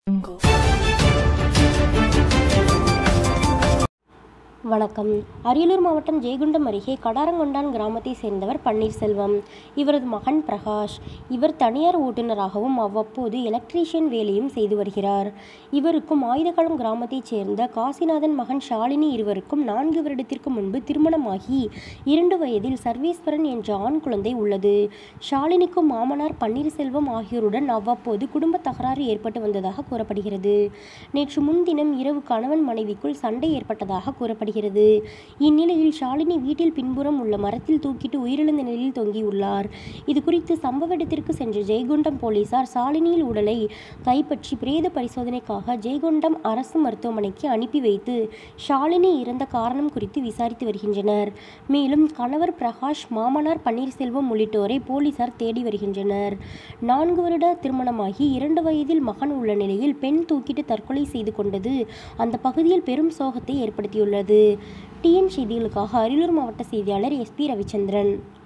வணக்கம் அரியலூர் மாவட்டம் ஜெயகுண்டம் அருகே கடாரங்கொண்டான் கிராமத்தை சேர்ந்தவர் பன்னீர்செல்வம் இவரது மகன் பிரகாஷ் இவர் தனியார் ஓட்டுநராகவும் அவ்வப்போது எலக்ட்ரீஷியன் வேலையும் செய்து வருகிறார் இவருக்கும் ஆயுதகளம் கிராமத்தைச் சேர்ந்த காசிநாதன் மகன் ஷாலினி இருவருக்கும் நான்கு வருடத்திற்கு முன்பு திருமணமாகி இரண்டு வயதில் சர்வேஸ்வரன் என்ற ஆண் குழந்தை உள்ளது ஷாலினிக்கும் மாமனார் பன்னீர்செல்வம் ஆகியோருடன் அவ்வப்போது குடும்ப தகராறு ஏற்பட்டு வந்ததாக கூறப்படுகிறது நேற்று முன்தினம் இரவு கணவன் மனைவிக்குள் சண்டை ஏற்பட்டதாக கூறப்படுகிறது இந்நிலையில் ஷாலினி வீட்டில் பின்புறம் உள்ள மரத்தில் தூக்கிட்டு உயிரிழந்த நிலையில் தொங்கியுள்ளார் இது குறித்து சம்பவ இடத்திற்கு சென்ற ஜெயகொண்டம் போலீசார் ஷாலினியின் உடலை கைப்பற்றி பிரேத பரிசோதனைக்காக ஜெயகொண்டம் அரசு மருத்துவமனைக்கு அனுப்பி வைத்து ஷாலினி இறந்த காரணம் குறித்து விசாரித்து வருகின்றனர் மேலும் கணவர் பிரகாஷ் மாமனார் பன்னீர்செல்வம் உள்ளிட்டோரை போலீசார் தேடி வருகின்றனர் நான்கு வருட திருமணமாகி இரண்டு வயதில் மகன் உள்ள நிலையில் பெண் தூக்கிட்டு தற்கொலை செய்து கொண்டது அந்த பகுதியில் பெரும் சோகத்தை ஏற்படுத்தியுள்ளது டிஎன் செய்திகளுக்காக அரியலூர் மாவட்ட செய்தியாளர் எஸ்பி ரவிச்சந்திரன்